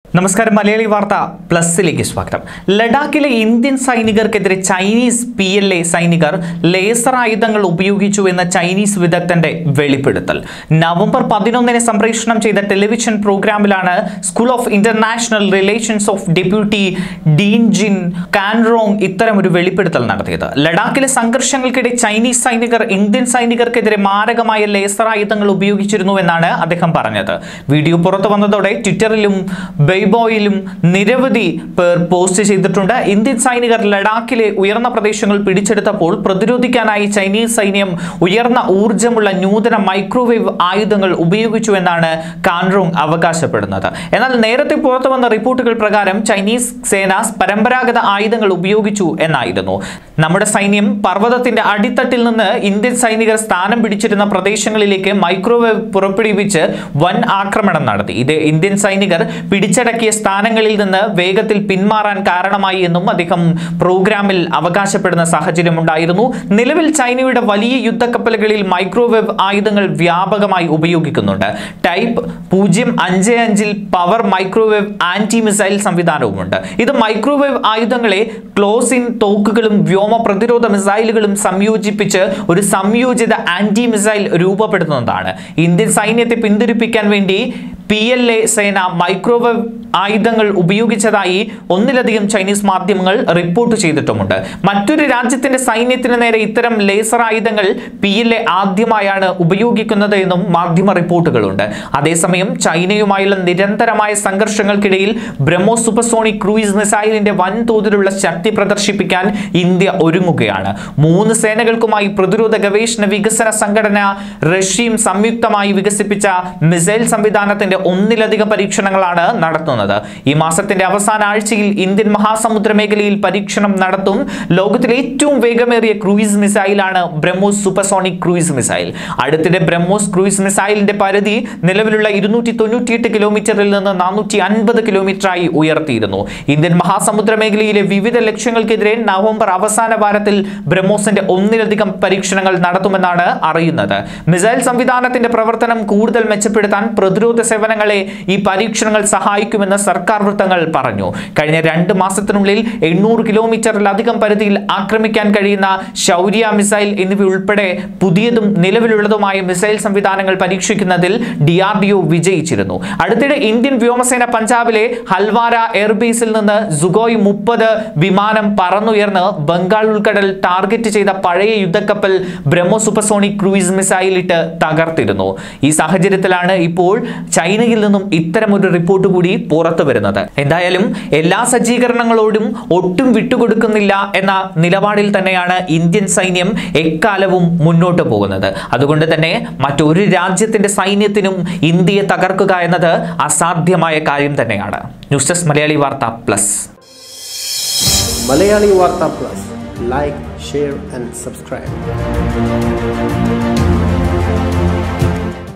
നമസ്കാരം മലയാളി വാർത്ത പ്ലസിലേക്ക് സ്വാഗതം ലഡാക്കിലെ ഇന്ത്യൻ സൈനികർക്കെതിരെ ചൈനീസ് പി എൽ എ സൈനികർ ലേസർ ആയുധങ്ങൾ ഉപയോഗിച്ചു എന്ന ചൈനീസ് വിദഗ്ധന്റെ വെളിപ്പെടുത്തൽ നവംബർ പതിനൊന്നിന് സംപ്രേഷണം ചെയ്ത ടെലിവിഷൻ പ്രോഗ്രാമിലാണ് school of international relations of deputy dean Jin Canrong ഇത്തരമൊരു വെളിപ്പെടുത്തൽ നടത്തിയത് ലഡാക്കിലെ സംഘർഷങ്ങൾക്കിടെ ചൈനീസ് സൈനികർ ഇന്ത്യൻ സൈനികർക്കെതിരെ മാരകമായ ലേസർ ആയുധങ്ങൾ ഉപയോഗിച്ചിരുന്നു എന്നാണ് അദ്ദേഹം പറഞ്ഞത് വീഡിയോ പുറത്തു വന്നതോടെ ട്വിറ്ററിലും ബെയ്ബോയിലും നിരവധി പേർ പോസ്റ്റ് ചെയ്തിട്ടുണ്ട് ഇന്ത്യൻ സൈനികർ ലഡാക്കിലെ ഉയർന്ന പ്രദേശങ്ങൾ പിടിച്ചെടുത്തപ്പോൾ പ്രതിരോധിക്കാനായി ചൈനീസ് സൈന്യം ഉയർന്ന ഊർജ്ജമുള്ള നൂതന മൈക്രോവേവ് ആയുധങ്ങൾ ഉപയോഗിച്ചു എന്നാണ് കാൻറോങ് അവകാശപ്പെടുന്നത് എന്നാൽ നേരത്തെ പുറത്തു വന്ന റിപ്പോർട്ടുകൾ പ്രകാരം ചൈനീസ് സേന പരമ്പരാഗത ആയുധങ്ങൾ ഉപയോഗിച്ചു എന്നായിരുന്നു നമ്മുടെ സൈന്യം പർവ്വതത്തിന്റെ അടിത്തട്ടിൽ നിന്ന് ഇന്ത്യൻ സൈനികർ സ്ഥാനം പിടിച്ചിരുന്ന പ്രദേശങ്ങളിലേക്ക് മൈക്രോവേവ് പുറപ്പെടുവിച്ച് വൻ ആക്രമണം നടത്തി ഇത് ഇന്ത്യൻ സൈനികർ പിടിച്ചടക്കിയ സ്ഥാനങ്ങളിൽ നിന്ന് വേഗത്തിൽ പിന്മാറാൻ കാരണമായി എന്നും അദ്ദേഹം പ്രോഗ്രാമിൽ അവകാശപ്പെടുന്ന സാഹചര്യം ഉണ്ടായിരുന്നു നിലവിൽ ചൈനയുടെ വലിയ യുദ്ധക്കപ്പലുകളിൽ മൈക്രോവേവ് ആയുധങ്ങൾ വ്യാപകമായി ഉപയോഗിക്കുന്നുണ്ട് ടൈപ്പ് പൂജ്യം അഞ്ച് അഞ്ചിൽ പവർ മൈക്രോവേവ് ആന്റി മിസൈൽ സംവിധാനവുമുണ്ട് ഇത് മൈക്രോവേവ് ആയുധങ്ങളെ ക്ലോസ് ഇൻ തോക്കുകളും വ്യോമ പ്രതിരോധ മിസൈലുകളും സംയോജിപ്പിച്ച് ഒരു സംയോജിത ആന്റി മിസൈൽ രൂപപ്പെടുത്തുന്നതാണ് ഇന്ത്യൻ സൈന്യത്തെ പിന്തിരിപ്പിക്കാൻ വേണ്ടി പി എൽ എ സേന മൈക്രോവേവ് ആയുധങ്ങൾ ഉപയോഗിച്ചതായി ഒന്നിലധികം ചൈനീസ് മാധ്യമങ്ങൾ റിപ്പോർട്ട് ചെയ്തിട്ടുമുണ്ട് മറ്റൊരു രാജ്യത്തിന്റെ സൈന്യത്തിന് നേരെ ഇത്തരം ലേസർ ആയുധങ്ങൾ പി എൽ എ ആദ്യമായാണ് ഉപയോഗിക്കുന്നത് എന്നും മാധ്യമ റിപ്പോർട്ടുകളുണ്ട് അതേസമയം ചൈനയുമായുള്ള നിരന്തരമായ സംഘർഷങ്ങൾക്കിടയിൽ ബ്രഹ്മോസ് സൂപ്പർസോണിക് ക്രൂയിസ് മിസൈലിന്റെ വൻതോതിലുള്ള ശക്തി പ്രദർശിപ്പിക്കാൻ ഇന്ത്യ ഒരുങ്ങുകയാണ് മൂന്ന് സേനകൾക്കുമായി പ്രതിരോധ ഗവേഷണ വികസന സംഘടന റഷ്യയും സംയുക്തമായി വികസിപ്പിച്ച മിസൈൽ സംവിധാനത്തിന്റെ ഒന്നിലധികം പരീക്ഷണങ്ങളാണ് നടത്തുന്നത് ഈ മാസത്തിന്റെ അവസാന ആഴ്ചയിൽ ഇന്ത്യൻ മഹാസമുദ്ര മേഖലയിൽ പരീക്ഷണം നടത്തും ലോകത്തിലെ ഏറ്റവും വേഗമേറിയ ക്രൂയിസ് മിസൈലാണ് ബ്രഹ്മോസ് സൂപ്പർസോണിക് ക്രൂയിസ് മിസൈൽ അടുത്തിടെ ബ്രഹ്മോസ് ക്രൂയിസ് മിസൈലിന്റെ പരിധി നിലവിലുള്ള ഇരുന്നൂറ്റി തൊണ്ണൂറ്റിയെട്ട് കിലോമീറ്ററിൽ നിന്ന് നാനൂറ്റി അൻപത് കിലോമീറ്ററായി ഉയർത്തിയിരുന്നു ഇന്ത്യൻ മഹാസമുദ്ര മേഖലയിലെ വിവിധ ലക്ഷ്യങ്ങൾക്കെതിരെ നവംബർ അവസാന വാരത്തിൽ ബ്രഹ്മോസിന്റെ ഒന്നിലധികം പരീക്ഷണങ്ങൾ നടത്തുമെന്നാണ് അറിയുന്നത് മിസൈൽ സംവിധാനത്തിന്റെ പ്രവർത്തനം കൂടുതൽ മെച്ചപ്പെടുത്താൻ പ്രതിരോധ സേവനങ്ങളെ ഈ പരീക്ഷണങ്ങൾ സഹായിക്കുമെന്ന് സർക്കാർ വൃത്തങ്ങൾ പറഞ്ഞു കഴിഞ്ഞ രണ്ട് മാസത്തിനുള്ളിൽ എണ്ണൂറ് കിലോമീറ്ററിലധികം പരിധിയിൽ ആക്രമിക്കാൻ കഴിയുന്ന ശൗര്യ മിസൈൽ എന്നിവ ഉൾപ്പെടെ പുതിയതും നിലവിലുള്ളതുമായ മിസൈൽ സംവിധാനങ്ങൾ പരീക്ഷിക്കുന്നതിൽ ഡി ആർ ഡി ഒ വിജയിച്ചിരുന്നു അടുത്തിടെ ഇന്ത്യൻ വ്യോമസേന പഞ്ചാബിലെ ഹൽവാര എയർബേസിൽ നിന്ന് സുഗോയ് മുപ്പത് വിമാനം പറന്നുയർന്ന് ബംഗാൾ ഉൾക്കടൽ ടാർഗറ്റ് ചെയ്ത പഴയ യുദ്ധക്കപ്പൽ ബ്രഹ്മോ സൂപ്പർസോണിക് ക്രൂയിസ് മിസൈൽ ഇട്ട് തകർത്തിരുന്നു ഈ സാഹചര്യത്തിലാണ് ഇപ്പോൾ ചൈനയിൽ നിന്നും ഇത്തരമൊരു റിപ്പോർട്ട് കൂടി പുറത്തു വരുന്നത് എന്തായാലും എല്ലാ സജ്ജീകരണങ്ങളോടും ഒട്ടും വിട്ടുകൊടുക്കുന്നില്ല എന്ന നിലപാടിൽ തന്നെയാണ് ഇന്ത്യൻ സൈന്യം എക്കാലവും മുന്നോട്ട് പോകുന്നത് അതുകൊണ്ട് തന്നെ മറ്റൊരു രാജ്യത്തിന്റെ സൈന്യത്തിനും ഇന്ത്യയെ തകർക്കുക എന്നത് അസാധ്യമായ കാര്യം തന്നെയാണ് news desk Malayali Varta plus Malayali Warta Plus. Like, share, and subscribe.